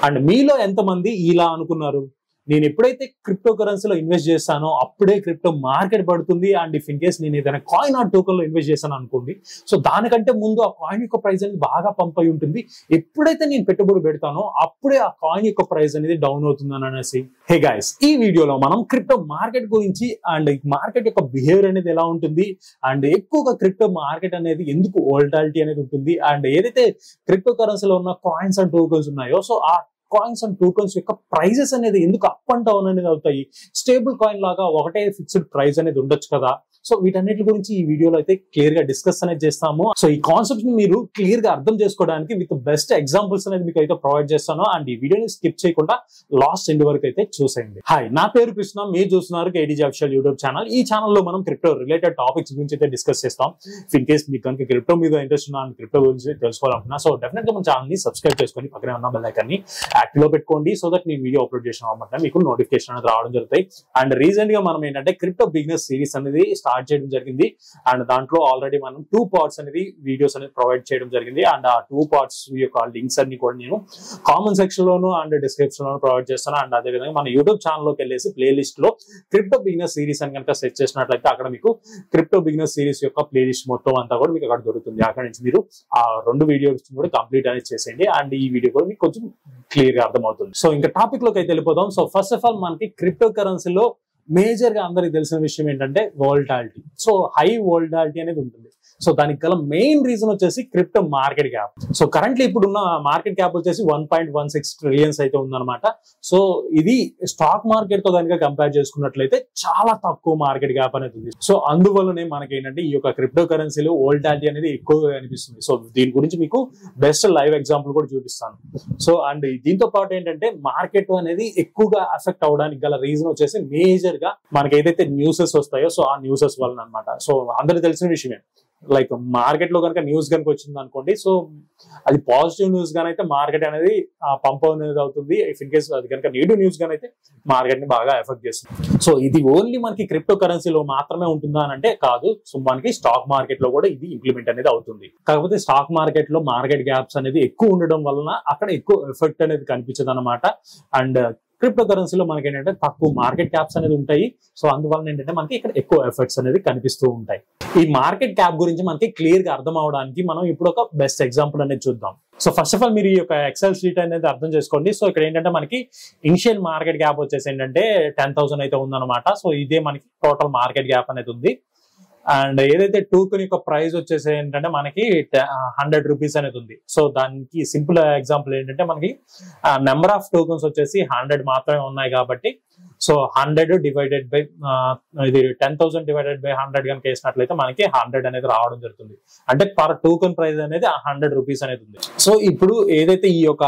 and మీలో ఎంతమంది ఇలా అనుకున్నారు నేను ఎప్పుడైతే క్రిప్టో కరెన్సీలో ఇన్వెస్ట్ చేస్తానో అప్పుడే క్రిప్టో మార్కెట్ పడుతుంది అండ్ ఇఫ్ ఇన్ కేస్ నేను ఏదైనా కాయిన్ ఆర్ టోకన్ లో ఇన్వెస్ట్ చేశాను అనుకోండి సో దానికంటే ముందు ఆ కాయిన్ యొక్క ప్రైస్ అనేది బాగా పంప్ అయి ఉంటుంది ఎప్పుడైతే నేను పెట్టుబడి పెడతానో అప్పుడే ఆ కాయిన్ యొక్క ప్రైస్ అనేది డౌన్ అవుతుంది అని అనేసి హే గైస్ ఈ వీడియోలో మనం క్రిప్టో మార్కెట్ గురించి అండ్ మార్కెట్ యొక్క బిహేవియర్ అనేది ఎలా ఉంటుంది అండ్ ఎక్కువగా క్రిప్టో మార్కెట్ అనేది ఎందుకు వోల్టాలిటీ అనేది ఉంటుంది అండ్ ఏదైతే క్రిప్టో కరెన్సీలో ఉన్న కాయిన్స్ అండ్ టోకన్స్ ఉన్నాయో సో ఆ కాయిన్స్ అండ్ టోకన్స్ యొక్క ప్రైజెస్ అనేది ఎందుకు అప్ అండ్ డౌన్ అనేది అవుతాయి స్టేబుల్ కాయిన్ లాగా ఒకటే ఫిక్స్డ్ ప్రైస్ అనేది ఉండొచ్చు కదా సో వీటన్నిటి గురించి ఈ వీడియోలో అయితే క్లియర్ గా డిస్కస్ అనేది చేస్తాము సో ఈ కాన్సెప్ట్ ని మీరు క్లియర్ గా అర్థం చేసుకోవడానికి విత్ బెస్ట్ ఎగ్జాంపుల్స్ అనేది మీకు అయితే ప్రొవైడ్ చేస్తాను అండ్ ఈ వీడియోని స్కిప్ చేయకుండా లాస్ట్ ఎండ్ వరకు అయితే చూసేయండి హాయ్ నా పేరు కృష్ణ మీరు చూస్తున్నారు కేడీజీ అఫిషియల్ యూట్యూబ్ ఛానల్ ఈ ఛానల్లో మనం క్రిప్టో రిలేటెడ్ టాపిక్స్ గురించి అయితే డిస్కస్ చేస్తాం ఇన్ కేస్ మీకు కనుక క్రిప్టో మీద ఇంట్రెస్ట్ ఉన్నా క్రిప్టో గురించి తెలుసుకోవాలనుకున్నా సో డెఫినెట్ గా మన ఛానల్ ని సబ్స్క్రైబ్ చేసుకొని పక్కనే ఉన్న బెల్ ఐకాన్ ని యాక్టివ్ లో పెట్టుకోండి సో దట్ నేను వీడియో అప్లోడ్ చేసిన అన్నమాట మీకు నోటిఫికేషన్ అనేది రావడం జరుగుతాయి అండ్ రీసెంట్ గా మనం ఏంటంటే క్రిప్టో బిజినెస్ సిరీస్ అనేది స్టార్ట్ చేయడం జరిగింది అండ్ దాంట్లో ఆల్రెడీ మనం టూ పార్ట్స్ అనేది వీడియోస్ అనేది ప్రొవైడ్ చేయడం జరిగింది అండ్ ఆ టూ పార్ట్స్ యొక్క లింక్స్ అన్ని కూడా నేను కామెంట్ సెక్షన్ లోను అండ్ డిస్క్రిప్షన్ లోను ప్రొవైడ్ చేస్తాను అండ్ అదేవిధంగా మన యూట్యూబ్ ఛానల్ లోకి వెళ్ళేసి ప్లేలిస్ట్ లో క్రిప్టో బిజినెస్ సిరీస్ అని కనుక సెట్ చేసినట్లయితే అక్కడ మీకు క్రిప్టో బిజినెస్ సిరీస్ యొక్క ప్లేలిస్ట్ మొత్తం అంతా కూడా మీకు అక్కడ దొరుకుతుంది అక్కడ నుంచి మీరు ఆ రెండు వీడియోస్ కూడా కంప్లీట్ అనేది చేసేయండి అండ్ ఈ వీడియో కూడా మీకు కొంచెం క్లియర్ గా అర్థమవుతుంది సో ఇంకా టాపిక్ లోకి అయితే వెళ్ళిపోదాం సో ఫస్ట్ ఆఫ్ ఆల్ మనకి క్రిప్టో కరెన్సీలో మేజర్ గా అందరికి తెలిసిన విషయం ఏంటంటే వోల్టాలిటీ సో హై వోల్టాలిటీ అనేది ఉంటుంది సో దానికి గల మెయిన్ రీజన్ వచ్చేసి crypto market cap so currently ఇప్పుడున్న మార్కెట్ క్యాప్ వచ్చేసి one point one six trillions అయితే ఉందన్నమాట సో ఇది స్టాక్ మార్కెట్ తో కనుక కంపేర్ చేసుకున్నట్లయితే చాలా తక్కువ మార్కెట్ క్యాప్ అనేది ఉంది సో అందువల్లనే మనకి ఏంటంటే ఈ యొక్క క్రిప్టో కరెన్సీలో వోల్టాలిటీ అనేది ఎక్కువగా కనిపిస్తుంది సో దీని గురించి మీకు బెస్ట్ లైవ్ ఎగ్జాంపుల్ కూడా చూపిస్తాను సో అండ్ దీంతో పాటు ఏంటంటే మార్కెట్ అనేది ఎక్కువగా అఫెక్ట్ అవడానికి గల రీజన్ వచ్చేసి మేజర్ గా మనకి ఏదైతే న్యూసెస్ వస్తాయో సో ఆ న్యూసెస్ వలన అనమాట సో అందరికి తెలిసిన విషయమే లైక్ మార్కెట్ లో కనుక న్యూస్ కనుక వచ్చింది అనుకోండి సో అది పాజిటివ్ న్యూస్ గానైతే మార్కెట్ అనేది పంప్ అనేది అవుతుంది ఇఫ్ ఇన్ కేస్ అది కనుక నెగిటివ్ న్యూస్ గానైతే మార్కెట్ ని బాగా ఎఫెక్ట్ చేస్తుంది సో ఇది ఓన్లీ మనకి క్రిప్టో కరెన్సీలో మాత్రమే ఉంటుందా అని అంటే కాదు సో మనకి స్టాక్ మార్కెట్ లో కూడా ఇది ఇంప్లిమెంట్ అనేది అవుతుంది కాకపోతే స్టాక్ మార్కెట్ లో మార్కెట్ గ్యాప్స్ అనేది ఎక్కువ ఉండడం వలన అక్కడ ఎక్కువ ఎఫెక్ట్ అనేది కనిపించదు అనమాట అండ్ క్రిప్టో కరెన్సీలో మనకి ఏంటంటే తక్కువ మార్కెట్ క్యాప్స్ అనేది ఉంటాయి సో అందువలన ఏంటంటే మనకి ఇక్కడ ఎక్కువ ఎఫెక్ట్స్ అనేది కనిపిస్తూ ఉంటాయి ఈ మార్కెట్ క్యాప్ గురించి మనకి క్లియర్ గా అర్థం అవడానికి మనం ఇప్పుడు ఒక బెస్ట్ ఎగ్జాంపుల్ అనేది చూద్దాం సో ఫస్ట్ ఆఫ్ ఆల్ మీరు ఈ యొక్క ఎక్సెల్ షీట్ అనేది అర్థం చేసుకోండి సో ఇక్కడ ఏంటంటే మనకి ఇనిషియల్ మార్కెట్ గ్యాప్ వచ్చేసి ఏంటంటే టెన్ థౌసండ్ అయితే ఉందన్నమాట సో ఇదే మనకి టోటల్ మార్కెట్ గ్యాప్ అనేది ఉంది అండ్ ఏదైతే టోకెన్ యొక్క ప్రైస్ వచ్చేసి ఏంటంటే మనకి హండ్రెడ్ రూపీస్ అనేది ఉంది సో దానికి సింపుల్ ఎగ్జాంపుల్ ఏంటంటే మనకి నెంబర్ ఆఫ్ టోకెన్స్ వచ్చేసి హండ్రెడ్ మాత్రమే ఉన్నాయి కాబట్టి సో హండ్రెడ్ డివైడెడ్ బై ఇది ten thousand divided by hundred కనుక వేసినట్లయితే మనకి హండ్రెడ్ అనేది రావడం జరుగుతుంది అంటే పర్ టోకెన్ ప్రైస్ అనేది హండ్రెడ్ రూపీస్ అనేది ఉంది సో ఇప్పుడు ఏదైతే ఈ యొక్క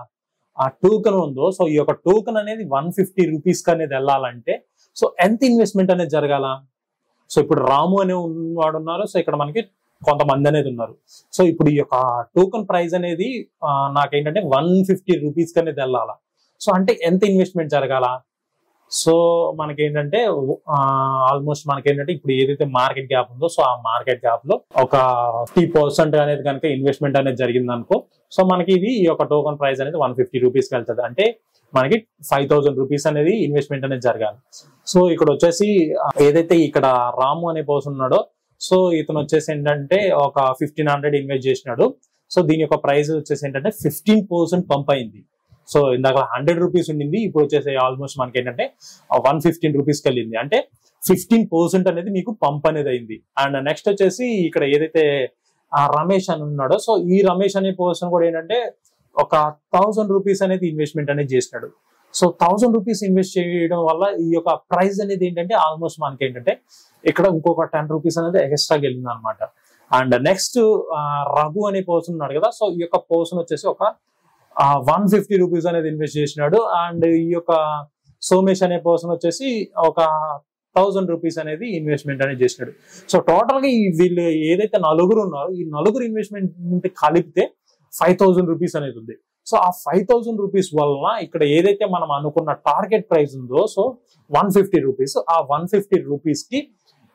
ఆ టోకెన్ ఉందో సో ఈ యొక్క టోకెన్ అనేది వన్ ఫిఫ్టీ రూపీస్ అనేది వెళ్ళాలంటే సో ఎంత ఇన్వెస్ట్మెంట్ అనేది జరగాల సో ఇప్పుడు రాము అనే వాడు ఉన్నారు సో ఇక్కడ మనకి కొంతమంది అనేది ఉన్నారు సో ఇప్పుడు ఈ యొక్క టోకెన్ ప్రైస్ అనేది ఆ, నాకేంటంటే వన్ ఫిఫ్టీ రూపీస్ అనేది వెళ్ళాల సో అంటే ఎంత ఇన్వెస్ట్మెంట్ జరగాల సో మనకి ఏంటంటే ఆల్మోస్ట్ మనకి ఏంటంటే ఇప్పుడు ఏదైతే మార్కెట్ గ్యాప్ ఉందో సో ఆ మార్కెట్ గ్యాప్ లో ఒక ఫిఫ్టీ పర్సెంట్ అనేది కనుక ఇన్వెస్ట్మెంట్ అనేది జరిగింది అనుకో సో మనకి ఇది ఈ యొక్క టోకెన్ ప్రైస్ అనేది వన్ ఫిఫ్టీ రూపీస్ వెళ్తుంది అంటే మనకి ఫైవ్ థౌసండ్ రూపీస్ అనేది ఇన్వెస్ట్మెంట్ అనేది జరగాలి సో ఇక్కడ వచ్చేసి ఆ, ఏదైతే ఇక్కడ రాము అనే పర్సన్ ఉన్నాడో సో ఇతను వచ్చేసి ఏంటంటే ఒక ఫిఫ్టీన్ హండ్రెడ్ ఇన్వెస్ట్ చేసినాడు సో దీని యొక్క ప్రైస్ వచ్చేసి ఏంటంటే ఫిఫ్టీన్ పర్సెంట్ పంప్ అయింది సో ఇందాక హండ్రెడ్ రూపీస్ ఉండింది ఇప్పుడు వచ్చేసి ఆల్మోస్ట్ మనకి ఏంటంటే వన్ ఫిఫ్టీన్ రూపీస్కి వెళ్ళింది అంటే ఫిఫ్టీన్ పర్సెంట్ అనేది మీకు పంప్ అనేది అయింది అండ్ నెక్స్ట్ వచ్చేసి ఇక్కడ ఏదైతే ఆ రమేష్ అని ఉన్నాడో సో ఈ రమేష్ అనే పర్సన్ కూడా ఏంటంటే ఒక థౌసండ్ రూపీస్ అనేది ఇన్వెస్ట్మెంట్ అనేది చేసినాడు సో థౌసండ్ రూపీస్ ఇన్వెస్ట్ చేయడం వల్ల ఈ యొక్క ప్రైస్ అనేది ఏంటంటే ఆల్మోస్ట్ మనకి ఏంటంటే ఇక్కడ ఇంకొక టెన్ రూపీస్ అనేది ఎక్స్ట్రా వెళ్ళింది అనమాట అండ్ నెక్స్ట్ రఘు అనే పర్సన్ ఉన్నాడు కదా సో ఈ యొక్క పర్సన్ వచ్చేసి ఒక వన్ ఫిఫ్టీ రూపీస్ అనేది ఇన్వెస్ట్ చేసినాడు అండ్ ఈ యొక్క సోమేష్ అనే పర్సన్ వచ్చేసి ఒక థౌసండ్ రూపీస్ అనేది ఇన్వెస్ట్మెంట్ అనేది చేసినాడు సో టోటల్ గా ఈ వీళ్ళు ఏదైతే నలుగురు ఉన్నారో ఈ నలుగురు ఇన్వెస్ట్మెంట్ కలిపితే ఫైవ్ థౌసండ్ రూపీస్ అనేది ఉంది సో ఆ ఫైవ్ థౌసండ్ రూపీస్ వలన ఇక్కడ ఏదైతే మనం అనుకున్న టార్గెట్ ప్రైస్ ఉందో సో వన్ ఫిఫ్టీ రూపీస్ ఆ వన్ ఫిఫ్టీ రూపీస్ కి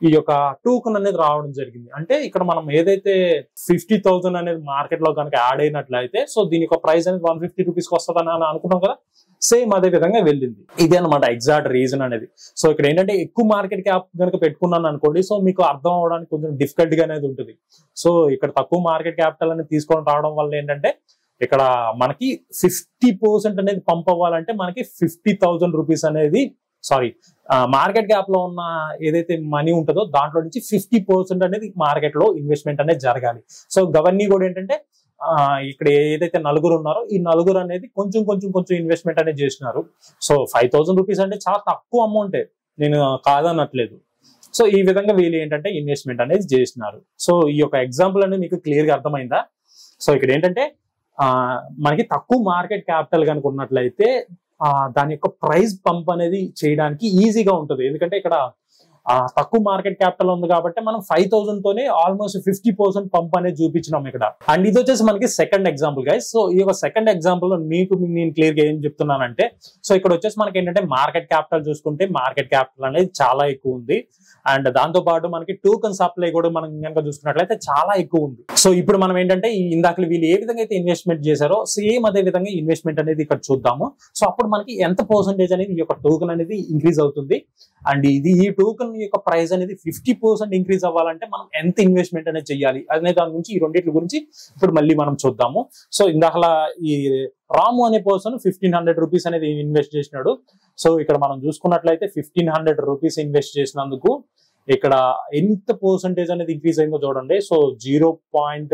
ఈ యొక్క టోకన్ అనేది రావడం జరిగింది అంటే ఇక్కడ మనం ఏదైతే ఫిఫ్టీ థౌసండ్ అనేది మార్కెట్ లో కనుక యాడ్ అయినట్లయితే సో దీని యొక్క ప్రైస్ అనేది వన్ ఫిఫ్టీ రూపీస్ కి వస్తుందని అని అనుకున్నాం కదా సేమ్ అదే విధంగా వెళ్ళింది ఇదే అనమాట ఎగ్జాక్ట్ రీజన్ అనేది సో ఇక్కడ ఏంటంటే ఎక్కువ మార్కెట్ క్యాప్ కనుక పెట్టుకున్నాను అనుకోండి సో మీకు అర్థం అవడానికి కొంచెం డిఫికల్ట్ గా అనేది ఉంటుంది సో ఇక్కడ తక్కువ మార్కెట్ క్యాపిటల్ అనేది తీసుకొని రావడం వల్ల ఏంటంటే ఇక్కడ మనకి ఫిఫ్టీ పర్సెంట్ అనేది పంప్ అవ్వాలంటే మనకి ఫిఫ్టీ థౌసండ్ రూపీస్ అనేది సారీ మార్కెట్ గ్యాప్ లో ఉన్న ఏదైతే మనీ ఉంటుందో దాంట్లో నుంచి ఫిఫ్టీ పర్సెంట్ అనేది మార్కెట్ లో ఇన్వెస్ట్మెంట్ అనేది జరగాలి సో గవర్నీ కూడా ఏంటంటే ఆ, ఇక్కడ ఏదైతే నలుగురు ఉన్నారో ఈ నలుగురు అనేది కొంచెం కొంచెం కొంచెం ఇన్వెస్ట్మెంట్ అనేది చేసినారు సో ఫైవ్ థౌసండ్ రూపీస్ అంటే చాలా తక్కువ అమౌంటే నేను కాదనట్లేదు సో ఈ విధంగా వీళ్ళు ఏంటంటే ఇన్వెస్ట్మెంట్ అనేది చేసినారు సో ఈ యొక్క ఎగ్జాంపుల్ అనేది మీకు క్లియర్ గా అర్థమైందా సో ఇక్కడ ఏంటంటే ఆ, మనకి తక్కువ మార్కెట్ క్యాపిటల్ కనుక ఉన్నట్లయితే ఆ, దాని యొక్క ప్రైస్ పంప్ అనేది చేయడానికి ఈజీగా ఉంటుంది ఎందుకంటే ఇక్కడ ఆ, తక్కువ మార్కెట్ క్యాపిటల్ ఉంది కాబట్టి మనం ఫైవ్ థౌసండ్ తోనే ఆల్మోస్ట్ ఫిఫ్టీ పర్సెంట్ పంప్ అనేది చూపించినాం ఇక్కడ అండ్ ఇది వచ్చేసి మనకి సెకండ్ ఎగ్జాంపుల్ గైస్ సో ఈ యొక్క సెకండ్ ఎగ్జాంపుల్ లో మీకు నేను క్లియర్ గా ఏం చెప్తున్నానంటే సో ఇక్కడ వచ్చేసి మనకి ఏంటంటే మార్కెట్ క్యాపిటల్ చూసుకుంటే మార్కెట్ క్యాపిటల్ అనేది చాలా ఎక్కువ ఉంది అండ్ దాంతో పాటు మనకి టోకన్ సప్లై కూడా మనం కనుక చూసుకున్నట్లయితే చాలా ఎక్కువ ఉంది సో ఇప్పుడు మనం ఏంటంటే ఈ ఇందాక వీళ్ళు ఏ విధంగా అయితే ఇన్వెస్ట్మెంట్ చేశారో సేమ్ అదే విధంగా ఇన్వెస్ట్మెంట్ అనేది ఇక్కడ చూద్దాము సో అప్పుడు మనకి ఎంత పర్సెంటేజ్ అనేది ఈ యొక్క టోకన్ అనేది ఇంక్రీజ్ అవుతుంది అండ్ ఇది ఈ టోకన్ యొక్క ప్రైస్ అనేది ఫిఫ్టీ పర్సెంట్ ఇంక్రీజ్ అవ్వాలంటే మనం ఎంత ఇన్వెస్ట్మెంట్ అనేది చేయాలి అనే దాని గురించి ఈ రెండింటి గురించి ఇప్పుడు మళ్ళీ మనం చూద్దాము సో ఇందాకలా ఈ రాము అనే పర్సన్ ఫిఫ్టీన్ హండ్రెడ్ రూపీస్ అనేది ఇన్వెస్ట్ చేసినాడు సో ఇక్కడ మనం చూసుకున్నట్లయితే ఫిఫ్టీన్ హండ్రెడ్ రూపీస్ ఇన్వెస్ట్ చేసినందుకు ఇక్కడ ఎంత పర్సంటేజ్ అనేది ఇంక్రీజ్ అయిందో చూడండి so zero point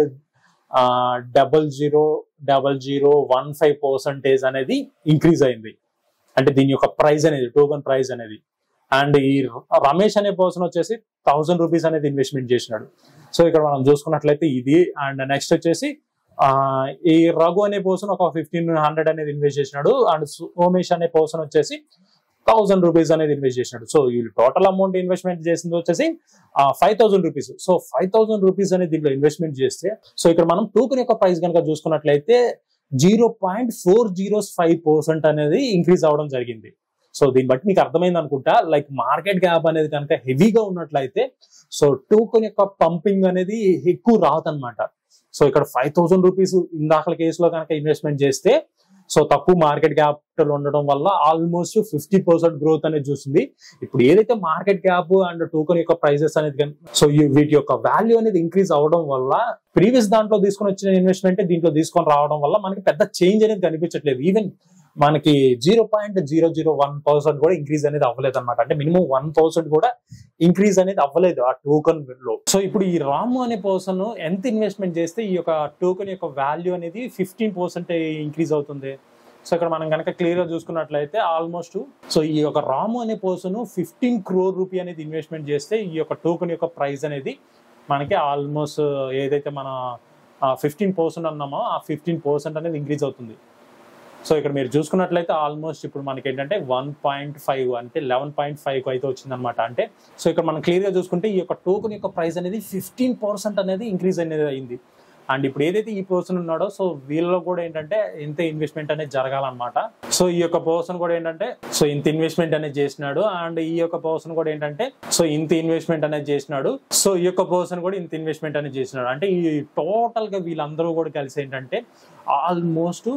double zero double zero one five percentage అనేది ఇంక్రీజ్ అయింది అంటే దీని యొక్క ప్రైస్ అనేది టోకన్ ప్రైస్ అనేది అండ్ ఈ రమేష్ అనే పర్సన్ వచ్చేసి థౌసండ్ రూపీస్ అనేది ఇన్వెస్ట్మెంట్ చేసినాడు సో ఇక్కడ మనం చూసుకున్నట్లయితే ఇది అండ్ నెక్స్ట్ వచ్చేసి ఆ ఈ రఘు అనే పర్సన్ ఒక ఫిఫ్టీన్ హండ్రెడ్ అనేది ఇన్వెస్ట్ చేసినాడు అండ్ సోమేష్ అనే పర్సన్ వచ్చేసి థౌసండ్ రూపీస్ అనేది ఇన్వెస్ట్ చేసినాడు సో ఈ టోటల్ అమౌంట్ ఇన్వెస్ట్మెంట్ చేసింది వచ్చేసి five thousand rupees so five thousand rupees అనేది దీంట్లో ఇన్వెస్ట్మెంట్ చేస్తే సో ఇక్కడ మనం టోకెన్ యొక్క ప్రైస్ కనుక చూసుకున్నట్లయితే zero point four zero five percent అనేది ఇంక్రీజ్ అవడం జరిగింది సో దీన్ని బట్టి మీకు అర్థమైంది అనుకుంటా లైక్ మార్కెట్ గ్యాప్ అనేది కనుక హెవీగా ఉన్నట్లయితే సో టోకెన్ యొక్క పంపింగ్ అనేది ఎక్కువ రాదన్నమాట సో ఇక్కడ ఫైవ్ థౌసండ్ రూపీస్ ఇందాకల కేసులో కనుక ఇన్వెస్ట్మెంట్ చేస్తే సో తక్కువ మార్కెట్ క్యాపిటల్ ఉండడం వల్ల ఆల్మోస్ట్ ఫిఫ్టీ పర్సెంట్ గ్రోత్ అనేది చూసింది ఇప్పుడు ఏదైతే మార్కెట్ క్యాప్ అండ్ టోకెన్ యొక్క ప్రైజెస్ అనేది కన్- సో ఈ- వీటి యొక్క వాల్యూ అనేది ఇంక్రీజ్ అవడం వల్ల ప్రీవియస్ దాంట్లో తీసుకొని వచ్చిన ఇన్వెస్ట్మెంట్ దీంట్లో తీసుకొని రావడం వల్ల మనకి పెద్ద చేంజ్ అనేది కనిపించట్లేదు ఈవెన్ మనకి zero point zero zero one percent కూడా ఇంక్రీజ్ అనేది అవ్వలేదు అనమాట అంటే మినిమం వన్ పర్సెంట్ కూడా ఇంక్రీజ్ అనేది అవ్వలేదు ఆ టోకన్ లో సో ఇప్పుడు ఈ రాము అనే పర్సన్ ఎంత ఇన్వెస్ట్మెంట్ చేస్తే ఈ యొక్క టోకెన్ యొక్క వాల్యూ అనేది ఫిఫ్టీన్ పర్సెంట్ ఇంక్రీజ్ అవుతుంది సో ఇక్కడ మనం కనుక క్లియర్ గా చూసుకున్నట్లయితే ఆల్మోస్ట్ సో ఈ యొక్క రాము అనే పర్సన్ ఫిఫ్టీన్ క్రోర్ రూపీ అనేది ఇన్వెస్ట్మెంట్ చేస్తే ఈ యొక్క టోకెన్ యొక్క ప్రైస్ అనేది మనకి ఆల్మోస్ట్ ఏదైతే మన ఫిఫ్టీన్ పర్సెంట్ అన్నామో ఆ ఫిఫ్టీన్ పర్సెంట్ అనేది ఇంక్రీజ్ అవుతుంది సో ఇక్కడ మీరు చూసుకున్నట్లయితే ఆల్మోస్ట్ ఇప్పుడు మనకి ఏంటంటే వన్ పాయింట్ ఫైవ్ అంటే లెవెన్ పాయింట్ ఫైవ్ అయితే వచ్చిందనమాట అంటే సో ఇక్కడ మనం క్లియర్ గా చూసుకుంటే ఈ యొక్క టోకెన్ యొక్క ప్రైస్ అనేది ఫిఫ్టీన్ పర్సెంట్ అనేది ఇంక్రీజ్ అనేది అయింది అండ్ ఇప్పుడు ఏదైతే ఈ పర్సన్ ఉన్నాడో సో వీళ్ళలో కూడా ఏంటంటే ఇంత ఇన్వెస్ట్మెంట్ అనేది జరగాలన్నమాట సో ఈ యొక్క పర్సన్ కూడా ఏంటంటే సో ఇంత ఇన్వెస్ట్మెంట్ అనేది చేసినాడు అండ్ ఈ యొక్క పర్సన్ కూడా ఏంటంటే సో ఇంత ఇన్వెస్ట్మెంట్ అనేది చేసినాడు సో ఈ యొక్క పర్సన్ కూడా ఇంత ఇన్వెస్ట్మెంట్ అనేది చేసినాడు అంటే ఈ టోటల్ గా వీళ్ళందరూ కూడా కలిసి ఏంటంటే ఆల్మోస్ట్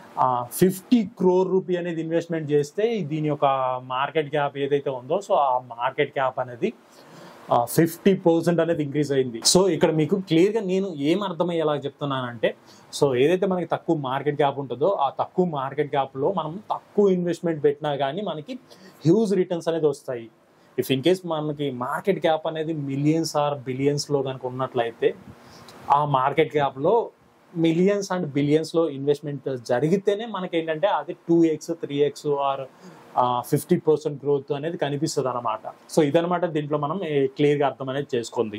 ఫిఫ్టీ క్రోర్ రూపీ అనేది ఇన్వెస్ట్మెంట్ చేస్తే దీని యొక్క మార్కెట్ క్యాప్ ఏదైతే ఉందో సో ఆ మార్కెట్ క్యాప్ అనేది ఫిఫ్టీ పర్సెంట్ అనేది ఇంక్రీజ్ అయింది సో ఇక్కడ మీకు క్లియర్ గా నేను ఏం అర్థమయ్యేలా చెప్తున్నానంటే సో ఏదైతే మనకి తక్కువ మార్కెట్ గ్యాప్ ఉంటుందో ఆ తక్కువ మార్కెట్ గ్యాప్ లో మనం తక్కువ ఇన్వెస్ట్మెంట్ పెట్టినా కానీ మనకి హ్యూజ్ రిటర్న్స్ అనేది వస్తాయి ఇఫ్ ఇన్ కేస్ మనకి మార్కెట్ గ్యాప్ అనేది మిలియన్స్ ఆర్ బిలియన్స్ లో కనుక ఉన్నట్లయితే ఆ మార్కెట్ గ్యాప్ లో మిలియన్స్ అండ్ బిలియన్స్ లో ఇన్వెస్ట్మెంట్ జరిగితేనే మనకి ఏంటంటే అది two x three x or fifty percent growth అనేది కనిపిస్తుంది అనమాట సో ఇదనమాట దీంట్లో మనం క్లియర్ గా అర్థం అనేది చేసుకుంది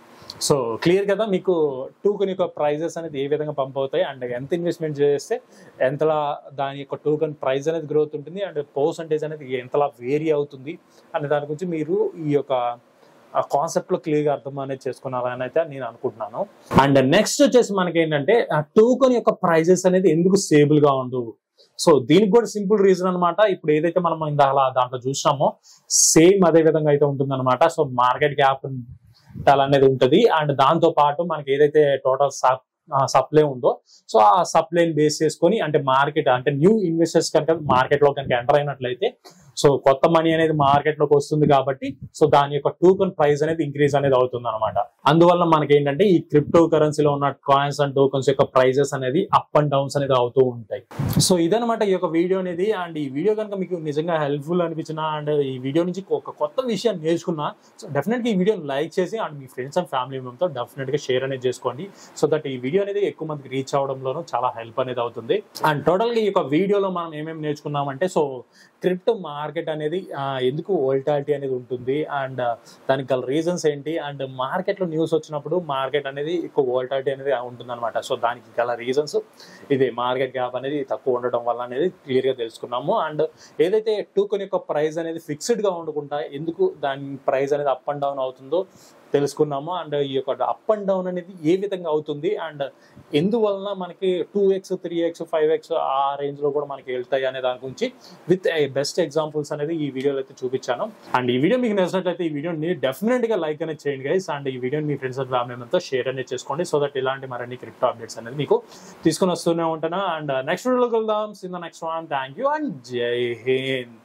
సో క్లియర్ కదా మీకు టోకెన్ యొక్క ప్రైజెస్ అనేది ఏ విధంగా పంప్ అవుతాయి అండ్ ఎంత ఇన్వెస్ట్మెంట్ చేస్తే ఎంతలా దాని యొక్క టోకెన్ ప్రైస్ అనేది గ్రోత్ ఉంటుంది అండ్ పర్సంటేజ్ అనేది ఎంతలా వేరీ అవుతుంది అనే దాని గురించి మీరు ఈ యొక్క కాన్సెప్ట్ లో క్లియర్ గా అర్థం అనేది చేసుకున్నారని అయితే నేను అనుకుంటున్నాను అండ్ నెక్స్ట్ వచ్చేసి మనకి ఏంటంటే ఆ టోకెన్ యొక్క ప్రైజెస్ అనేది ఎందుకు స్టేబుల్ గా ఉండవు సో దీనికి కూడా సింపుల్ రీజన్ అన్నమాట ఇప్పుడు ఏదైతే మనం ఇందాక దాంట్లో చూసినామో సేమ్ అదే విధంగా అయితే ఉంటుందన్నమాట సో మార్కెట్ గ్యాప్ అనేది ఉంటది అండ్ దాంతో పాటు మనకి ఏదైతే టోటల్ సప్లై ఉందో సో ఆ సప్లైని బేస్ చేసుకొని అంటే మార్కెట్ అంటే న్యూ ఇన్వెస్టర్స్ కనుక మార్కెట్ లో కనుక ఎంటర్ అయినట్లయితే సో కొత్త మనీ అనేది మార్కెట్ లోకి వస్తుంది కాబట్టి సో దాని యొక్క టోకన్ ప్రైస్ అనేది ఇంక్రీజ్ అనేది అవుతుంది అనమాట అందువల్ల మనకి ఏంటంటే ఈ క్రిప్టో కరెన్సీలో ఉన్న కాయిన్స్ అండ్ టోకన్స్ యొక్క ప్రైజెస్ అనేది అప్ అండ్ డౌన్స్ అనేది అవుతూ ఉంటాయి సో ఇదనమాట ఈ యొక్క వీడియో అనేది అండ్ ఈ వీడియో కనుక మీకు నిజంగా హెల్ప్ఫుల్ అనిపించిన అండ్ ఈ వీడియో నుంచి ఒక కొత్త విషయాన్ని నేర్చుకున్నా సో డెఫినెట్ గా ఈ వీడియోని లైక్ చేసి అండ్ మీ ఫ్రెండ్స్ అండ్ ఫ్యామిలీ మెంబర్తో డెఫినెట్ గా షేర్ అనేది చేసుకోండి సో దట్ ఈ వీడియో అనేది ఎక్కువ మందికి రీచ్ అవడంలోనూ చాలా హెల్ప్ అనేది అవుతుంది అండ్ టోటల్ గా ఈ యొక్క వీడియోలో మనం ఏమేమి నేర్చుకున్నామంటే సో క్రిప్టో మార్కెట్ అనేది ఆ, ఎందుకు వోల్టాలిటీ అనేది ఉంటుంది అండ్ దానికి గల రీజన్స్ ఏంటి అండ్ మార్కెట్ లో న్యూస్ వచ్చినప్పుడు మార్కెట్ అనేది ఎక్కువ వోల్టాలిటీ అనేది ఉంటుంది అనమాట సో దానికి గల రీజన్స్ ఇది మార్కెట్ గ్యాప్ అనేది తక్కువ ఉండడం వల్ల అనేది క్లియర్ గా తెలుసుకున్నాము అండ్ ఏదైతే టూకన్ యొక్క ప్రైస్ అనేది ఫిక్స్డ్ గా ఉండకుండా ఎందుకు దాని ప్రైస్ అనేది అప్ అండ్ డౌన్ అవుతుందో తెలుసుకున్నాము అండ్ ఈ యొక్క అప్ అండ్ డౌన్ అనేది ఏ విధంగా అవుతుంది అండ్ ఎందువలన మనకి two x three x five x ఆ రేంజ్ లో కూడా మనకి వెళ్తాయి అనే దాని గురించి విత్ బెస్ట్ ఎగ్జాంపుల్స్ అనేది ఈ వీడియోలో అయితే చూపించాను అండ్ ఈ వీడియో మీకు నచ్చినట్లయితే ఈ వీడియోని డెఫినెట్ గా లైక్ అనేది చేయండి గైస్ అండ్ ఈ వీడియోని మీ ఫ్రెండ్స్ అండ్ ఫ్యామిలీ మెంబర్తో షేర్ అనేది చేసుకోండి సో దట్ ఇలాంటి మరిన్ని క్రిప్టో అప్డేట్స్ అనేది మీకు తీసుకొని వస్తూనే ఉంటాను అండ్ నెక్స్ట్ వీడియోలోకి వెళ్దాం see in the next one thank you and జై హింద్